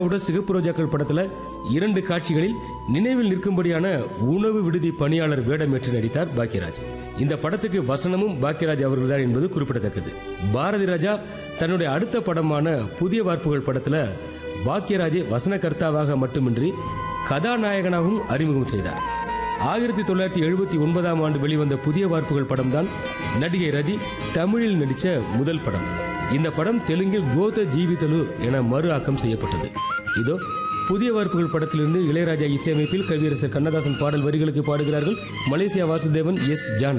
உடன் சிகப்பு ரோஜாக்கள் படத்துல இரண்டு காட்சிகளில் நினைவில் நிற்கும்படியான உணவு விடுதி பணியாளர் வேடமேற்று நடித்தார் பாக்யராஜ் இந்த படத்துக்கு வசனமும் பாக்யராஜ் அவர்கள்தான் என்பது குறிப்பிடத்தக்கது பாரதி ராஜா தன்னுடைய அடுத்த படமான புதிய வார்ப்புகள் படத்துல பாக்யராஜை வசனகர்த்தாவாக மட்டுமின்றி கதாநாயகனாகவும் அறிமுகம் செய்தார் ஆயிரத்தி தொள்ளாயிரத்தி எழுபத்தி ஒன்பதாம் ஆண்டு வெளிவந்த புதிய வார்ப்புகள் படம்தான் நடிகை ரதி தமிழில் நடித்த முதல் படம் இந்த படம் தெலுங்கில் கோத ஜீவிதலு என மறு ஆக்கம் செய்யப்பட்டது இதோ புதிய வார்ப்புகள் படத்திலிருந்து இளையராஜா இசையமைப்பில் கவியரசர் கண்ணதாசன் பாடல் வரிகளுக்கு பாடுகிறார்கள் மலேசியா வாசுதேவன் எஸ் ஜானகி